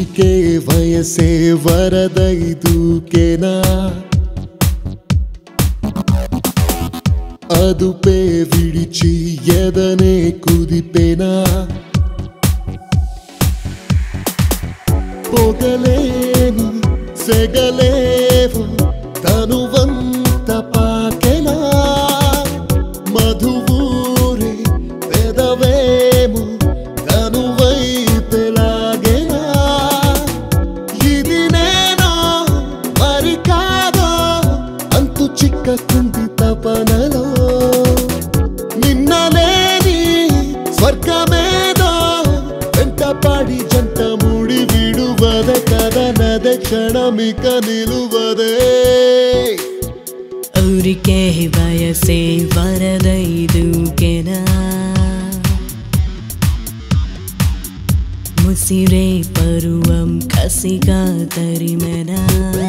ఊరికే వయసే వరదై దూకేనా అదుపే విడిచి ఎదనే కుదిపేనా పొగలేని సెగలేవు తనువంత పాకెనా మధువూరి పెదవేము తనువై పెలాగెనా ఇది నేనో మరి కాదో అంతు చిక్కకుంది తపనలో నిన్న లేని స్వర్గమేదో వెంటపాడి జంట ముడి విడువదే కదనదే క్షణమిక నిలువదే ఊరికే వయసే వరదైదుకెనా ముసిరే పరువం కసిగా తరిమెనా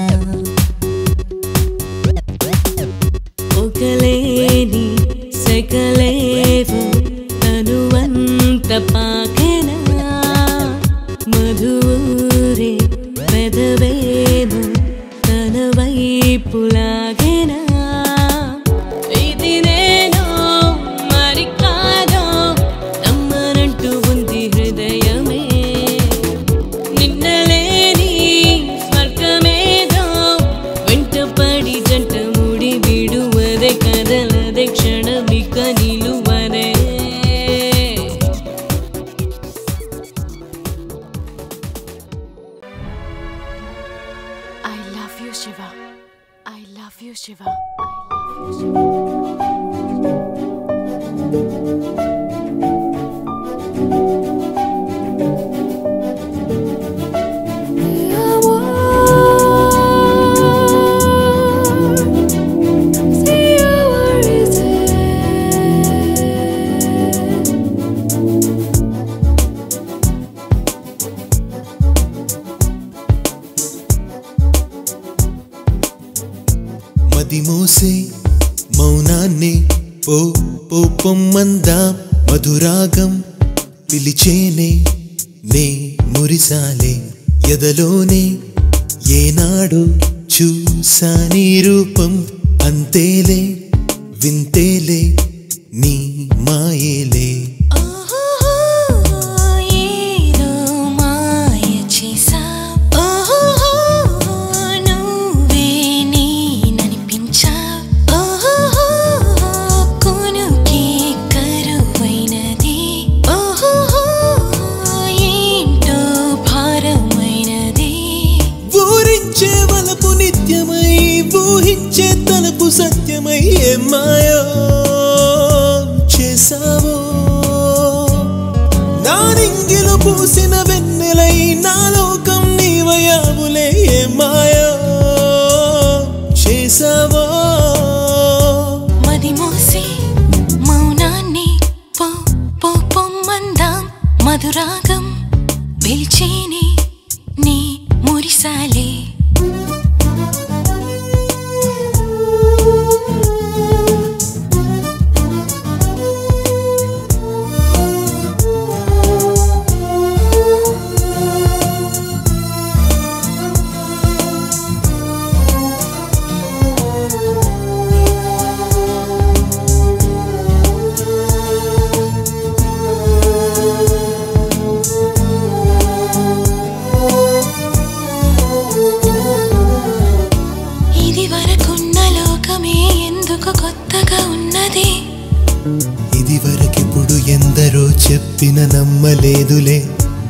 ఒకలేని సెకలేవు తనువంత పాకెనా మధురే పెదవేము తన వైపులాగెనా ఇది నేను మరి కాదో నమ్మనంటూ ఉంది హృదయమే నిన్నలేని స్వర్గమేదో వెంటపడి జంట ముడి విడువదే కదలదే క్షణమిక నిలువదే I love you, Shiva. I love you, Shiva. I love you, Shiva. మది మోసే మౌనాన్ని పో పో పొమ్మందాం మధురాగం పిలిచేనే నే మురిసాలే ఎదలోనే ఏనాడు చూసాని రూపం అంతేలే వింతేలే నీ మాయేలే ఏదో మాయ చేసా నువ్వే నేననిపించా కొనుకే కరువైనది ఏంటో భారమైనది ఊరించే వలపు నిత్యమై ఊహించే తలపు సత్యమై ఏ మాయో చేసావో నా నింగిలో పూసిన వెన్నెలై నా లోకం నీవయావులే ఏ మాయో చేసావో మది మోసి మౌనాన్ని పో పో పొమ్మందాం మధురాగం పిలిచేని నీ మురిసాలే ఇది వరకున్న లోకమే ఎందుకు కొత్తగా ఉన్నది ఇది వరకిప్పుడు ఎందరో చెప్పిన నమ్మలేదులే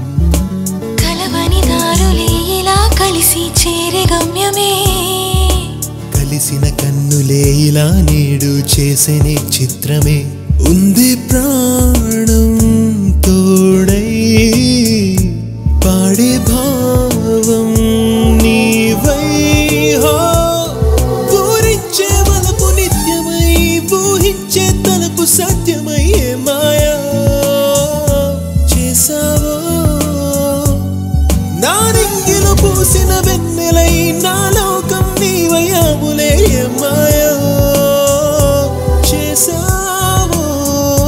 కలవని దారులే ఇలా కలిసి చేరే గమ్యమే కలిసిన కన్నులే ఇలా నేడు చేసనే చిత్రమే ఉంది ప్రాణం తోడై పాడే భావం నీవై హో పూరించే వలపు నిత్యమై ఊహించే తలపు సత్యమై ఏ మాయా చేసావో నా రింగిలో పూసిన వెన్నెలై నా లోకం నీవయాములే ఏ మాయా చేసావో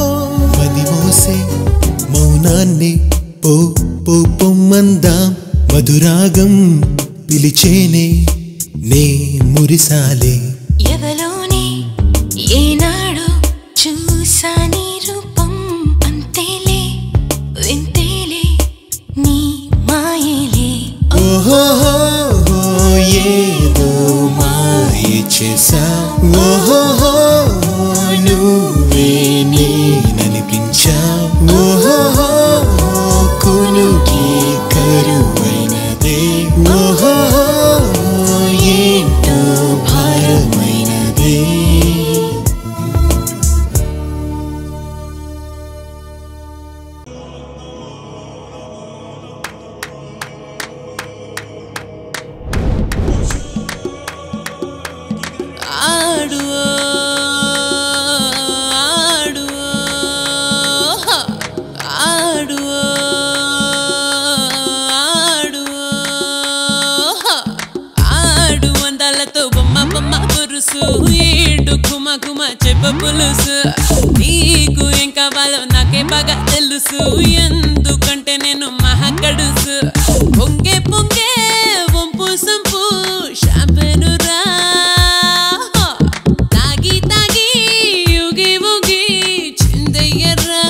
మది మోసే మౌనాన్ని పో పో పొమ్మందాం మధురాగం పిలిచేనే నే మురిసాలే ఎవలోనే ఏనాడు చూసాని రూపం అంతేలే వింతేలే నీ మాయలే ఓహోహో ఏదో మాయ చేసా ఓహోహో నువ్వే నేననిపించా ఓహోహో కొనుకి కరువైనదే ఓహోహో ఏంటో భారమైనదే ఆడు ఆడు ఆడు ఆడు ఆడు అందాలతో బొమ్మ బొమ్మ పురుసు ఏడు కుమ కుమ చెప్ప పులుసు నీకు ఏం కావాలో నాకే బాగా తెలుసు ఎందుకంటే నేను మహాకడుసు పొంగే పొంగే వంపు సంపు షాంపెను రా తాగి తాగి ఊగి ఊగి చిందయ్యరా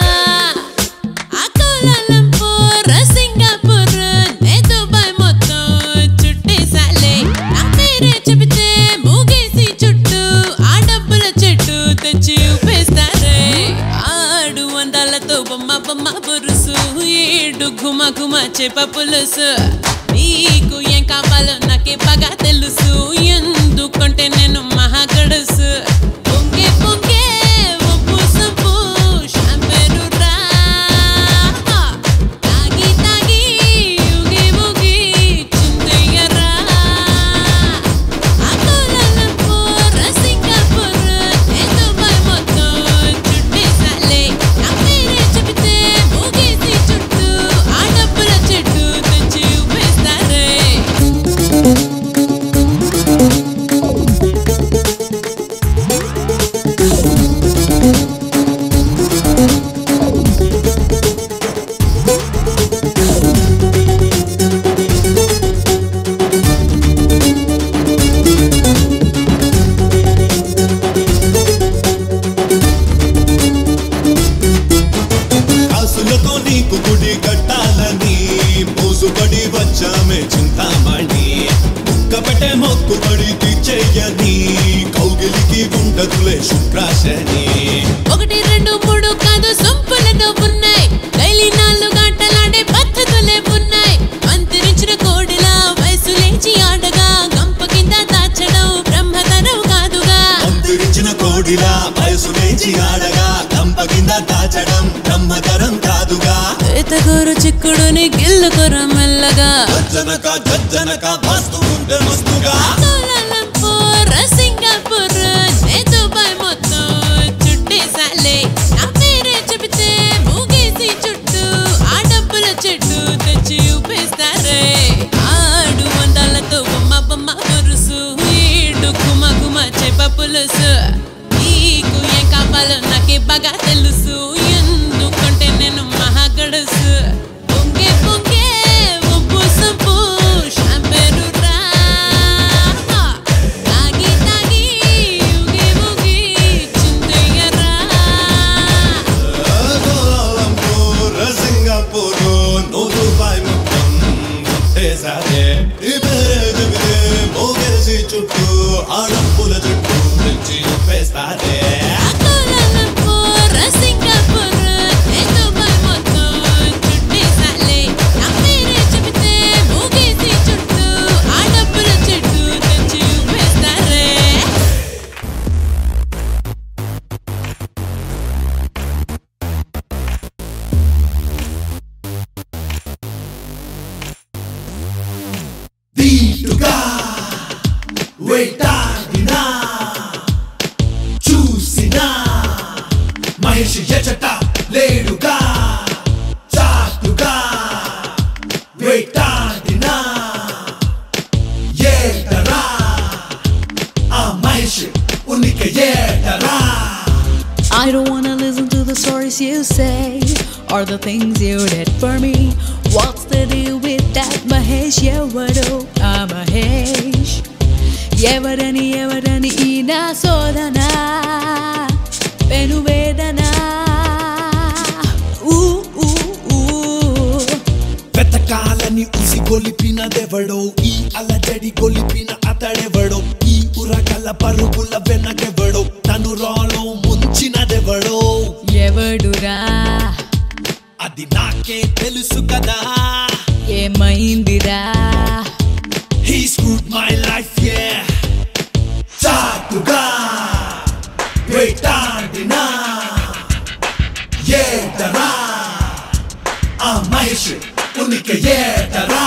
అకోలాలంపూర్ సింగపూర్ నే దుబాయ్ మొత్తం చుట్టేసాలే నా పేరే చెబితే మూగేసి చుట్టూ ఆ డబ్బుల చెట్టు తెచ్చి ఊపేస్తారే ఆడు అందాలతో బొమ్మ బొమ్మ పురుసు ఏడు గుమ గుమ చేప పులుసు నీకు ఏం కావాలో నాకే బాగా తెలుసు ఎందుకంటే నేను మహాగడుసు పొంగే పొంగే ఒప్పు సొప్పు షాంపెను రా తాగి తాగి ఊగి ఊగి చిందయ్యరా అకోలాలంపూర్ సింగపూర్ నే దుబాయ్ మొత్తం చుట్టేసాలే నా పేరే చెబితే మూగేసి చుట్టూ ఆ డబ్బుల చెట్టు తెచ్చి ఊపేస్తారే కాసులతో నీకు గుడి కట్టాలని మోసుపడి వచ్చామే చింతామణి ముక్కబెట్టే మొక్కుబడి తీర్చేయని కౌగిలికి ఉండదులే శుక్రాశని ఒకటి రెండు మూడు కాదు సొంపులను ఉన్నాయి డైలీ నాలుగు గంటలాడే పద్ధతులే ఉన్నాయి అంతరించిన కోడిలా వయసు లేచి ఆడగా గంప కింద దాచడం బ్రహ్మతరం కాదుగా అంతరించిన కోడిలా వయసు లేచి ఆడగా కంప కింద దాచడం బ్రహ్మతరం కాదుగా ఎతగూరు చిక్కుడుని గిల్లుకొర మెల్లగా గజ్జనక గజ్జనక మస్తు ఉంటే మస్తుగా కోలాలంపూర్ సింగపూర్ నే దుబాయ్ మొత్తం చుట్టేసాలే నా పేరే చెబితే మూగేసి చుట్టూ ఆ డబ్బుల చెట్టు తెచ్చి ఊపేస్తారే ఆడు వందలతో బొమ్మ బొమ్మ పురుసు ఈడు గుమ గుమ చేప పులుసు నీకు ఏం కావాలో నాకే బాగా తెలుసు ఎందుకంటే నేను మహాగడుసు పొంగే పొంగే ఒప్పు సొప్పు షాంపెను రా తాగి తాగి ఊగి ఊగి చిందయ్యరా కోలంపూర్ సింగపూర్ నో దుబాయ్ మొత్తం ఒట్టేసారే ఈ పేరే చెబితే మోగేసి చుట్టూ ఆడప్పుల చుట్టూ తెచ్చి వేస్తారే కోలాలంపూర్ సింగపూర్ నే దుబాయ్ మొత్తం చుట్టేసాలే నా పేరే చెబితే మూగేసి చుట్టూ ఆ డబ్బుల చెట్టు తెచ్చి ఊపేస్తారే దీటుగా వేటాడినా చూసినా మనిషి ఎచట లేడుగా చాటుగా వేటాడినా ఏటరా ఆ మనిషి ఉనికి ఏటరా I don't wanna listen to the stories you say or the things you did for me. What's the deal with that Mahesh ఎవడు ఆ మహేష్ ఎవరని ఎవరని ఈ నా శోధన పెనువేదన ఊ ఊ ఊ వెతకాలని ఉసి గొలిపినదెవడో ఈ అలజడి గొలిపిన అతడెవడో ఈ ఉరకల పరుగుల వెనకెవడో తను రాలో ముంచినదెవడో ఎవడురా అది నాకే తెలుసు కదా ఏమైందిరా He screwed my life, yeah. చాటుగా వేటాడినా ఏటరా ఆ మహేష్ ఉనికి ఏటరా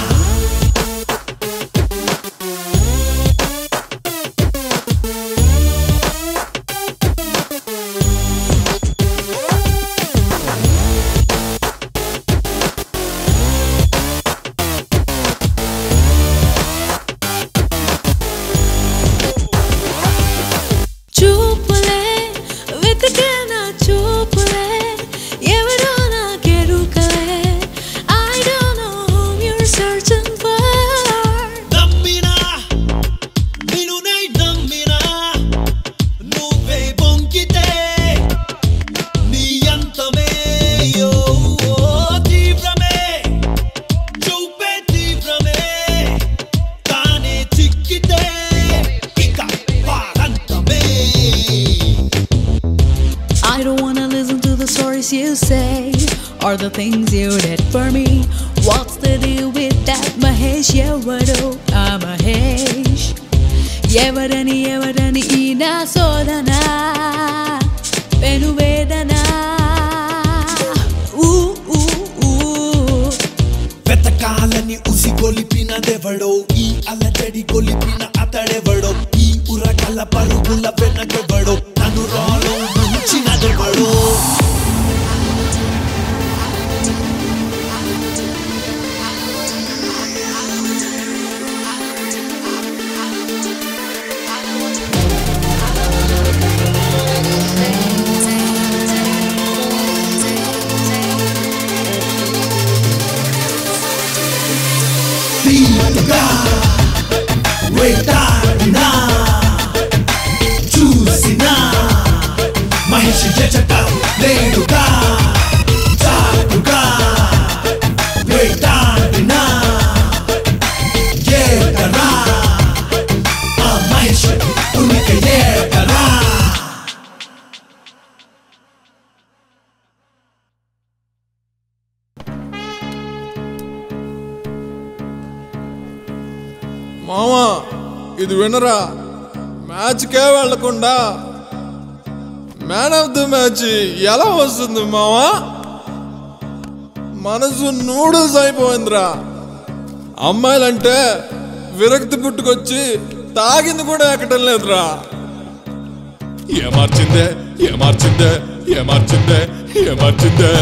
చూపులే వెతికే నా చూపులే ఎవరో నా కెరుకలే I don't know whom you're searching for నమ్మినా నిన్ను నే నమ్మినా నువ్వే బొంకితే నీ అంతమే యో తీవ్రమే చూపే తీవ్రమే తానే చిక్కితే ఇక వారంతమే I don't wanna listen to the stories you say or the things you did for me. What's the deal with that Mahesh? ఎవడు ఆ మహేష్ ఎవరని ఎవరని ఈ నా శోధన పెనువేదన ఊ ఊ ఊ వెతకాలని ఉసి గొలిపినదెవడో ఈ అలజడి గొలిపిన అతడెవడో ఈ ఉరకల పరుగుల వెనకెవడో తను రాలో ముంచినదెవడో తీయగా వేటాడినా చూసినా మహేష్ ఎచట లేడుగా చాటుగా వేటాడినా ఏటరా ఆ మహేష్ ఉనికి ఏటరా మామా ఇది వినరా మ్యాచ్కే వెళ్లకుండా మ్యాన్ ఆఫ్ ది మ్యాచ్ ఎలా వస్తుంది మావా మనసు నూడిల్స్ అయిపోయిందిరా అమ్మాయిలంటే విరక్తి పుట్టుకొచ్చి తాగింది కూడా ఎక్కటం లేదురా ఏమార్చిందే ఏమార్చిందే ఏమార్చిందే ఏమార్చిందే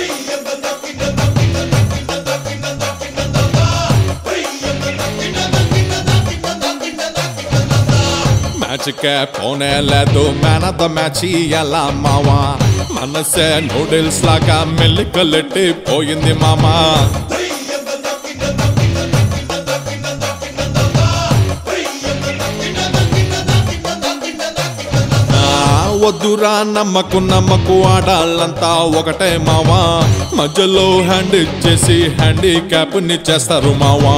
మ్యాచ్కే పోనే లేదు మ్యాన్ ఆఫ్ ద మ్యాచ్ ఎలా మావా మనసే నూడిల్స్ లాగా మెల్లికల్లెట్టి పోయింది మామా ఆ, వద్దురా నమ్మకు నమ్మకు ఆడాళ్ళంతా ఒకటే మావా మధ్యలో హ్యాండ్ ఇచ్చేసి హ్యాండిక్యాప్ ని చేస్తారు మావా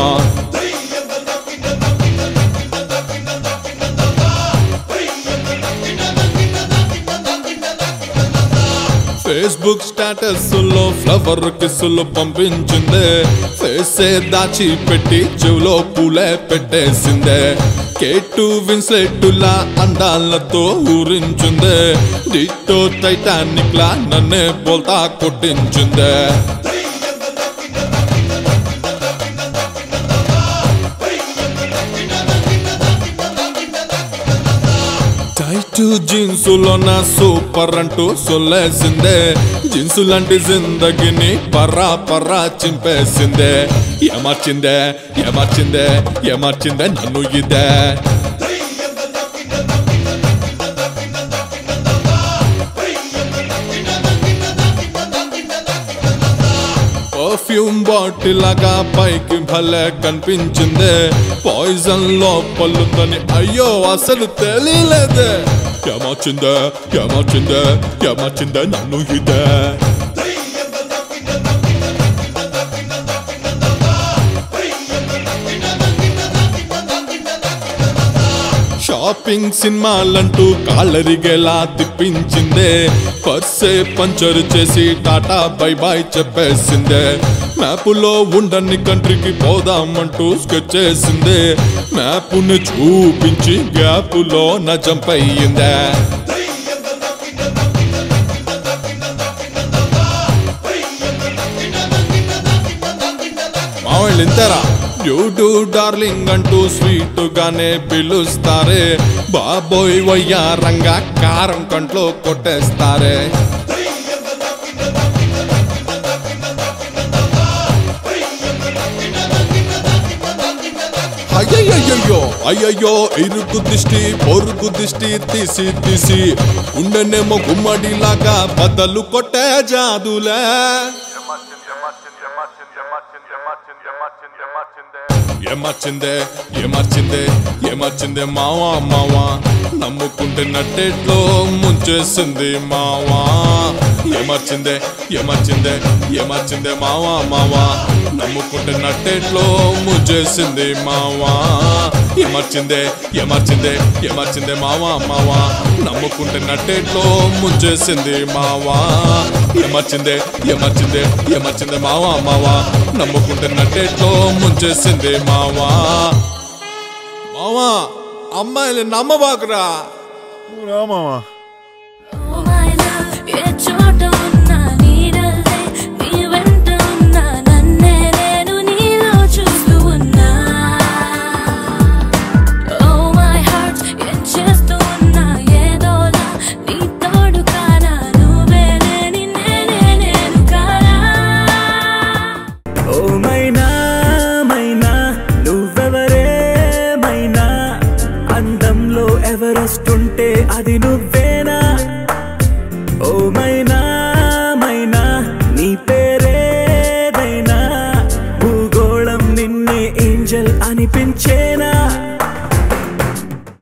ఫేస్బుక్ స్టేటస్ లో ఫ్లవర్ కిస్సులు పంపించిందే ఫేసే దాచి పెట్టి చెవులో పూలే పెట్టేసిందే కేటు విన్సెట్టులా అందాలతో ఊరించిందే డిట్టో టైటానిక్ లా నన్నే బోల్తా కొట్టించిందే టైటు జీన్సులోన సూపర్ అంటూ సొల్లేసిందే జీన్సు లాంటి జిందగిని పర్రా పర్రా చింపేసిందే ఏమార్చిందే ఏమార్చిందే ఏమార్చిందే నన్ను ఇదే పర్ఫ్యూమ్ బాటిల్ లాగా పైకి భలే కనిపించిందే పాయిజన్ లోపలుందని అయ్యో అసలు తెలియలేదే ఏమొచ్చిందే ఏమొచ్చిందే ఏమొచ్చిందే నన్ను ఇదే షాపింగ్ సినిమాలంటూ కాళ్ళరిగేలా తిప్పించిందే పర్సే పంచర్ చేసి టాటా బై బాయ్ చెప్పేసిందే మ్యాపులో ఉండని కంట్రీకి పోదామంటూ స్కెచ్ చేసిందే మ్యాపుని చూపించి గ్యాపులో నా జంప్ అయ్యిందే మావాళ్ళు ఇంతరా డ్యూడు డార్లింగ్ అంటూ స్వీట్ గానే పిలుస్తారే బాబోయ్ వయ్యారంగా కారం కంట్లో కొట్టేస్తారే అయ్యయ్యో అయ్యయ్యో ఇరుకు దిష్టి పొరుగు దిష్టి తీసి తీసి ఉండనేమో గుమ్మడిలాగా బద్దలు కొట్టే జాదులే ఏమర్చిందే ఏమర్చిందే ఏమర్చిందే మావా మావా నమ్ముకుంటే నట్టేట్లో ముంచేసింది మావా ఏమర్చిందే ఏమర్చిందే ఏమర్చిందే మావా మావా నమ్ముకుంటే నట్టేట్లో ముంచేసింది మావా ఏమర్చిందే ఏమర్చిందే ఏమర్చిందే మావా మావా నమ్ముకుంటే నట్టేట్లో ముంచేసింది మావా ఏమర్చిందే ఏమర్చిందే ఏమర్చిందే మావా మావా నమ్ముకుంటే నట్టేట్లో ముంచేసింది మావా మావా అమ్మాయిని నమ్మబాకురా రామావా Oh my love, ఏ చోట ఉన్నా నీడల్లే, నీ వెంట ఉన్నా, నన్నే నేను నీలో చూస్తూ ఉన్నా. Oh my heart, ఏం చేస్తూ ఉన్నా, ఏదోలా, నీ తోడు కానా, నువ్వే లేని నేనే నేను కానా. ఓ మైనా మైనా నువ్వెవరే మైనా అందంలో ఎవరెస్ట్ ఉంటే అది నువ్వేనా ఓ మైనా మైనా నీ పేరేదైనా భూగోళం నిన్నే ఏంజల్ అనిపి